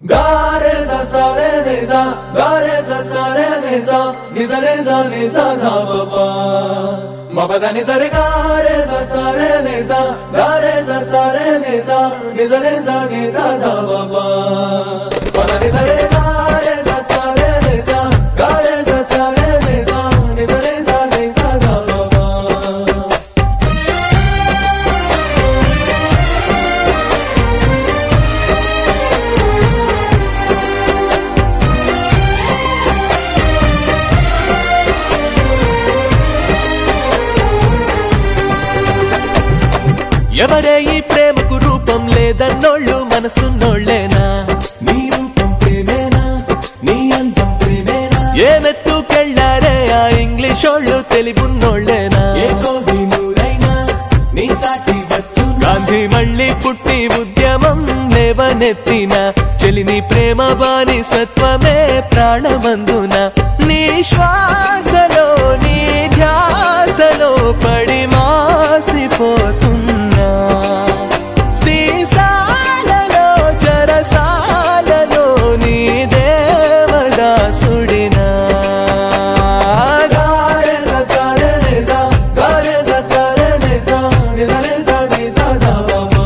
Gare sa sa re re sa, gare sa sa re re sa, ni sa re sa ni sa da ba ba. Ma ba da ni sa re gare sa sa re re sa, gare sa sa re re sa, ni sa re sa ni sa da ba ba. Ma da ni sa re gare sa sa re re sa, gare sa sa re re sa, ni sa re sa ni sa da ba ba. ఎవరే ఈ ప్రేమకు రూపం లేదన్నోళ్ళు మనసున్నోళ్ళేనా నీ రూపం ప్రేమేనా నీ అందం ప్రేమేనా ఏమెత్తుకెళ్ళారే ఆ ఇంగ్లీషోళ్ళు తెలివున్నోళ్ళేనా ఏ కోహినూరైనా నీ సాటి వచ్చు గాంధీ మళ్ళీ పుట్టి ఉద్యమం లేవనెత్తిన చెలిని ప్రేమ బాని సత్వమే ప్రాణమందున నీ శ్వాసలో నీ ధ్యాసలో పడి మాసిపోతున్నా సీసాలలో జరసాలలో నీ దేవదాసుడినా గారే ససరే నిజా గారే ససరే నిజా నిజా నిజా నిజా దావమా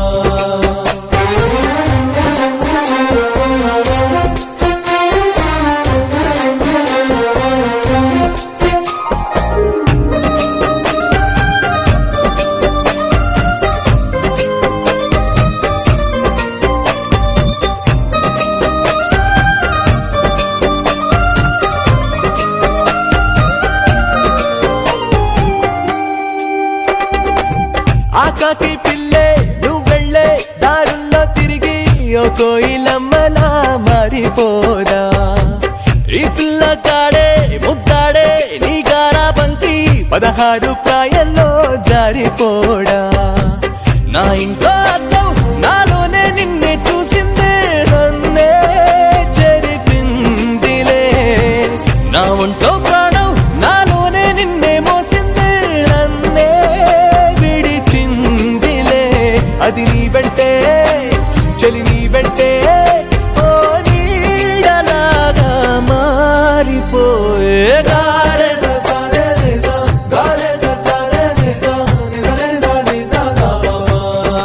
ఆకాకి పిల్లే నువ్వెళ్ళే దారుల్లో తిరిగి ఓ కోయిలమ్మలా మారిపోదా ఈ పిల్ల కాడే ముద్దాడే నీ గారా బంతి పదహారు ప్రాయంలో జారిపోడా నా ఇంట్లో అర్థం నాలోనే నిన్నే చూసిందే నన్నే చెరిపిందిలే నా ఒంట్లో ప్రాణం నాలోనే నిన్నే మోసిందే నన్నే విడిచిందిలే అది నీ వెంటే చలి నీ వెంటే ఓ నీడలాగా మారిపోయే గారే ససరే నిజా గారే ససరే నిజా నిజా నిజా నిజా దావమా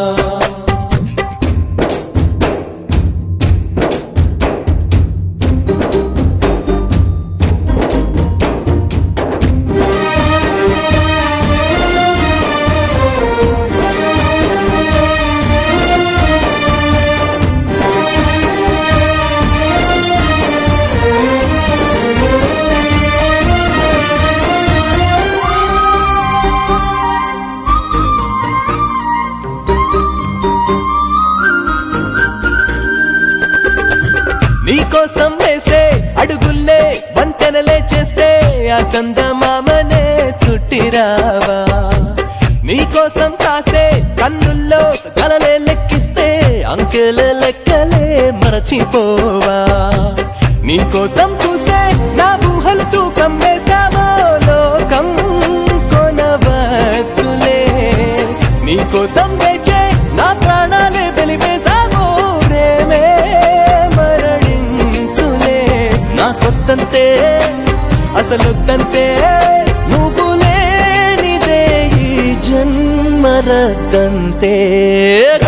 నీకోసం వేసే అడుగుల్లే వంతెనలే చేస్తే ఆ చందమామనే చుట్టిరావా నీకోసం కాసే కన్నుల్లో కలలే లెక్కిస్తే అంకెల లెక్కలే మరచిపోవా నీకోసం చూసే నా ఊహలు తూకం వేసావో లోకం కొనవచ్చులే నీకోసం వేచే నా ప్రాణాలే వెలివేసావో ప్రేమే మరణించులే నా కొత్తంతే అసలొద్దంతే నువ్వు లేనిదే ఈ జన్మరద్దంతే